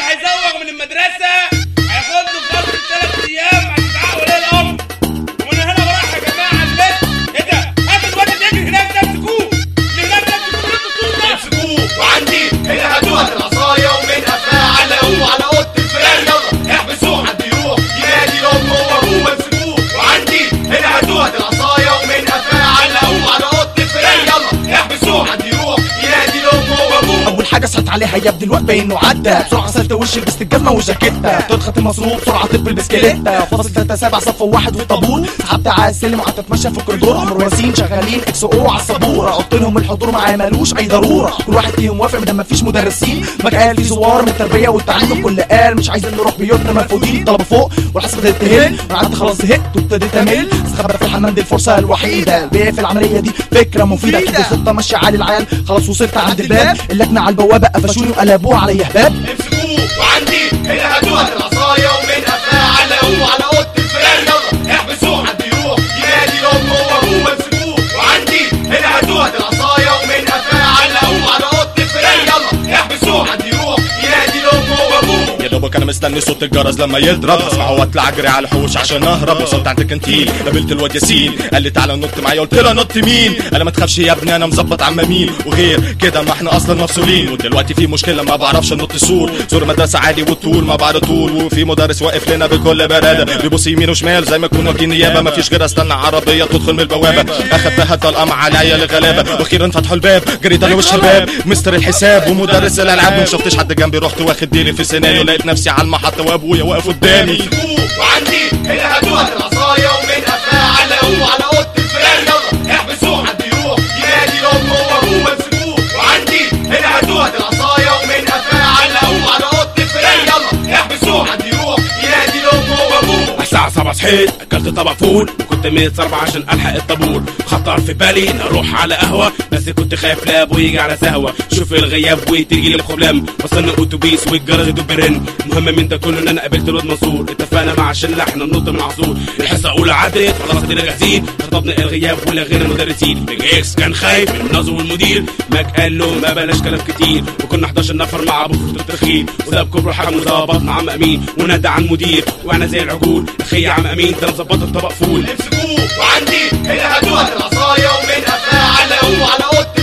هيزوغ من المدرسه هياخد له فتره ثلاث ايام هتزعق ولي الامر ومن هنا وراح يا جماعه البيت ايه ده؟ هات الواد اللي يجري هناك ده امسكوه اللي هناك ده امسكوه انتوا ده امسكوه وعندي هنا هاتوها العصايه ومن قفاه علقوه على اوضه الفيران يلا احبسوه حد يروح ينادي لامه وابوه امسكوه وعندي هنا هاتوها العصايه ومن قفاه علقوه على اوضه الفيران يلا احبسوه حد يروح ينادي لامه وابوه اول حاجه صحت عليها يا ابني الواد باين انه عدى بسرعه غسلت وشي لبست الجزمه وجاكيته تضغط المصروف بسرعه طب البسكليته فاصل ثلاثة سبع صف واحد في الطابور سحبت على السلم وقعدت اتمشى في الكوريدور عمرو وياسين شغالين اكس او على السبوره قلت لهم الحضور معايا مالوش اي ضروره كل واحد فيهم موافق ما ما فيش مدرسين مكان في زوار من التربيه والتعليم الكل قال مش عايزين نروح بيوتنا مرفوضين طلبه فوق والحسب بدات تهل وانا قعدت خلاص زهقت وابتديت امل استخبى في الحمام دي الفرصه الوحيده البيع في العمليه دي فكره مفيده كانت الخطه ماشيه عالي العيال خلاص وصلت عند الباب اللجنه على البوابه قفشوني وقلبوها عليا هباب امسكوه وعندي هنا هاتوها العصايه ومن قفاه علقوه على اوضه الفيران يلا احبسوه حد يروح ينادي لامه وابوه امسكوه وعندي هنا هاتوها العصايه ومن قفاه علقوه على اوضه الفيران يلا احبسوه حد يروح ينادي لامه وابوه يا دوبك انا مستني صوت الجرس لما يضرب اسمعه واطلع اجري على الحوش عشان اهرب وصلت عند الكانتين قابلت الواد ياسين قال لي تعالى نط معايا قلت له نط مين قال ما تخافش يا ابني انا مظبط عم مين وغير كده ما احنا اصلا مفصولين ودلوقتي في مشكله ما بعرفش انط سور سور مدرسه عادي والطول ما بعد طول وفي مدرس واقف لنا بكل براده بيبص يمين وشمال زي ما يكون واكلين نيابه ما فيش غير استنى عربيه تدخل من البوابه اخدتها طلقه على العيال الغلابه واخيرا فتحوا الباب جريت انا والشباب مستر الحساب ومدرس الالعاب ما شفتش حد جنبي رحت واخد ديلي في سناني ولقيت نفسي على المحطه وابويا واقف قدامي امسكوه وعندي هنا هاتوها العصايه ومن قفاه علقوه على اوضه الفيران يلا احبسوه حد يروح ينادي لامه وابوه امسكوه وعندي هنا هاتوها العصايه ومن قفاه علقوه على اوضه الفيران يلا احبسوه حد يروح ينادي لامه وابوه الساعة 7 صحيت أكلت طبق فول وكنت متصربع عشان ألحق الطابور خطر في بالي إن أروح على قهوة بس كنت خايف لاب ويجي على سهوة شوف الغياب وتيجي لي بخبلام وصلنا أتوبيس والجرس يدوب برن المهم من ده كله إن أنا قابلت الواد منصور اتفقنا مع الشلة إحنا ننط من عصور الحصة الأولى عدت خلاص كده جاهزين خطبنا الغياب ولغينا المدرسين بيج إكس كان خايف من الناظر والمدير ماك قال له ما بلاش كلام كتير وكنا 11 نفر مع أبو فترة التدخين وساب كبر حكم وظبطنا عم أمين ونادى على المدير وإحنا زي العجول أخي يا عم أمين ده مظبط الطبق فول امسكوه وعندي هنا هاتوها العصايه ومن قفاه علقوه على اوضه